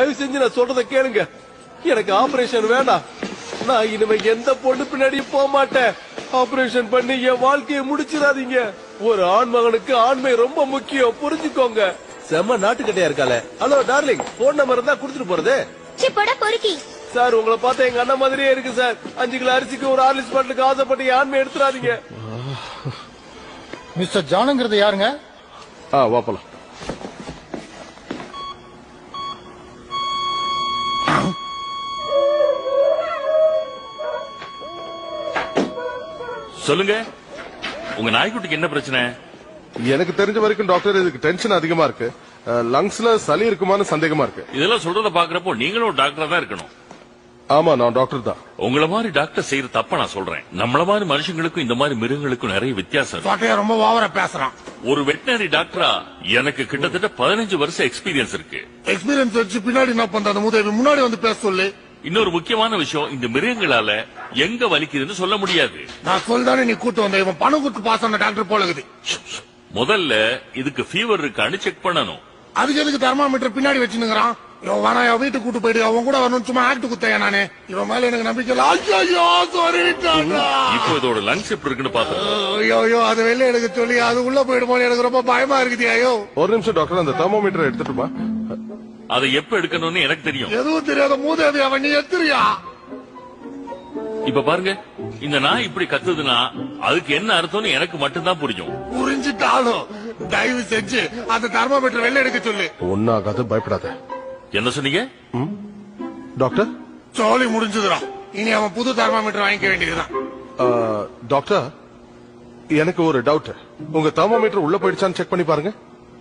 தயவு செஞ்சு நான் சொல்றத கேளுங்க எனக்கு ஆபரேஷன் வேண்டாம் நான் இனிமே எந்த பொண்ணு பின்னாடியும் போக மாட்டேன் ஆபரேஷன் பண்ணி என் வாழ்க்கையை முடிச்சிடாதீங்க ஒரு ஆண் மகனுக்கு ஆண்மை ரொம்ப முக்கியம் புரிஞ்சுக்கோங்க செம்ம நாட்டுக்கட்டையா இருக்கால ஹலோ டார்லிங் போன் நம்பர் இருந்தா கொடுத்துட்டு போறது சி போட பொறுக்கி சார் உங்களை பார்த்தா எங்க அண்ணன் மாதிரியே இருக்கு சார் அஞ்சு கிலோ அரிசிக்கு ஒரு ஆர்லிஸ் பாட்டுக்கு ஆசைப்பட்டு என் ஆண்மை எடுத்துறாதீங்க மிஸ்டர் ஜானுங்கிறது யாருங்க ஆ வாப்பலாம் சொல்லுங்க உங்க நாய்க்குட்டிக்கு என்ன பிரச்சனை எனக்கு தெரிஞ்ச வரைக்கும் டாக்டர் இதுக்கு டென்ஷன் அதிகமா இருக்கு லங்ஸ்ல சளி இருக்குமான்னு சந்தேகமா இருக்கு இதெல்லாம் சொல்றத பாக்குறப்போ நீங்களும் ஒரு டாக்டரா தான் இருக்கணும் ஆமா நான் டாக்டர் தான் உங்கள மாதிரி டாக்டர் செய்யற தப்ப நான் சொல்றேன் நம்மள மாதிரி மனுஷங்களுக்கும் இந்த மாதிரி மிருகங்களுக்கும் நிறைய வித்தியாசம் இருக்கு பாட்டையா ரொம்ப ஓவரா பேசுறான் ஒரு வெட்டினரி டாக்டரா எனக்கு கிட்டத்தட்ட பதினஞ்சு வருஷம் எக்ஸ்பீரியன்ஸ் இருக்கு எக்ஸ்பீரியன்ஸ் வச்சு பின்னாடி என்ன பண்ற அந்த முதவி முன்னாடி வந்து பேச சொல்லு இன்னொரு முக்கியமான விஷயம் இந்த மிருகங்களால எங்க வலிக்குதுன்னு சொல்ல முடியாது நான் சொல்தானே நீ கூட்டு வந்த இவன் பணம் கொடுத்து பாஸ் ஆன டாக்டர் போல இருக்குது முதல்ல இதுக்கு ஃபீவர் இருக்கான்னு செக் பண்ணணும் அதுக்கு எதுக்கு தெர்மாமீட்டர் பின்னாடி வச்சுனுங்கிறான் இவன் வேணா என் வீட்டுக்கு கூட்டு போயிட்டு அவன் கூட வரணும் சும்மா ஆக்ட் குத்தையா நானு இவன் மேல எனக்கு நம்பிக்கை இல்ல ஐயோ சொல்லிட்டான்டா இப்போ இதோட லங்ஸ் எப்படி இருக்குன்னு பாத்துருக்கோம் ஐயோ ஐயோ அது வெளில எடுக்க சொல்லி அது உள்ள போயிடுமோ எனக்கு ரொம்ப பயமா இருக்குது ஐயோ ஒரு நிமிஷம் டாக்டர் அந்த தெர்மோமீட்டர் எடுத்துட்டுமா அதை எப்ப எடுக்கணும்னு எனக்கு தெரியும் எதுவும் தெரியாத மூதேவி அவன் நீ எத்திரியா இப்ப பாருங்க இந்த நாய் இப்படி கத்துதுன்னா அதுக்கு என்ன அர்த்தம்னு எனக்கு மட்டும்தான் புரியும் புரிஞ்சுட்டாலும் தயவு செஞ்சு அந்த தெர்மாமீட்டர் வெளில எடுக்க சொல்லு ஒன்னாகாது பயப்படாத என்ன சொன்னீங்க டாக்டர் சோலி முடிஞ்சதுடா இனி அவன் புது தெர்மாமீட்டர் வாங்கிக்க வேண்டியதுதான் ஆ, டாக்டர் எனக்கு ஒரு டவுட் உங்க தெர்மோமீட்டர் உள்ள போயிடுச்சான்னு செக் பண்ணி பாருங்க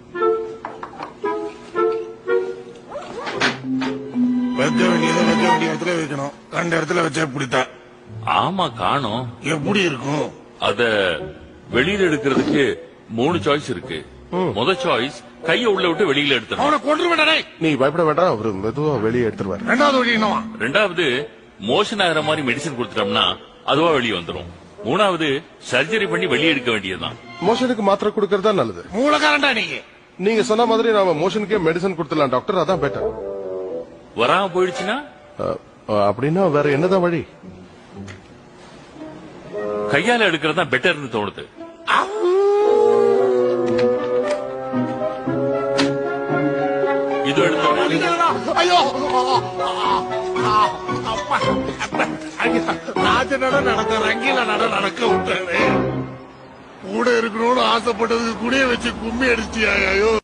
வைக்க வேண்டியதை வைக்க வேண்டிய இடத்துல வைக்கணும் கண்ட இடத்துல வச்சா இப்படித்தான் ஆமா காணோம் எப்படி இருக்கும் அத வெளியில எடுக்கிறதுக்கு மூணு சாய்ஸ் இருக்கு முத சாய்ஸ் கைய உள்ள விட்டு வெளியில எடுத்துரும் அவனை கொண்டு விடனே நீ பயப்பட வேண்டாம் அவரு மெதுவா வெளியே எடுத்துருவாரு ரெண்டாவது வழி என்னவா ரெண்டாவது மோஷன் ஆகிற மாதிரி மெடிசன் கொடுத்துட்டோம்னா அதுவா வெளியே வந்துரும் மூணாவது சர்ஜரி பண்ணி வெளியே எடுக்க வேண்டியதுதான் மோஷனுக்கு மாத்திரை கொடுக்கறதா நல்லது மூலக்காரன்டா நீங்க நீங்க சொன்ன மாதிரி நாம மோஷனுக்கே மெடிசன் கொடுத்துடலாம் டாக்டர் அதான் பெட்டர் வராம போயிடுச்சுன்னா அப்படின்னா வேற என்னதான் வழி கையால எடுக்கிறது தான் பெட்டர்னு தோணுது இது எடுத்தோம்னா ஐயோ அப்பா ஐயா ராஜ நட நடந்த ரங்கில நட நடக்க விட்டாரு கூட இருக்கணும்னு ஆசைப்பட்டதுக்கு குடிய வச்சு கும்மி அடிச்சியா ஐயோ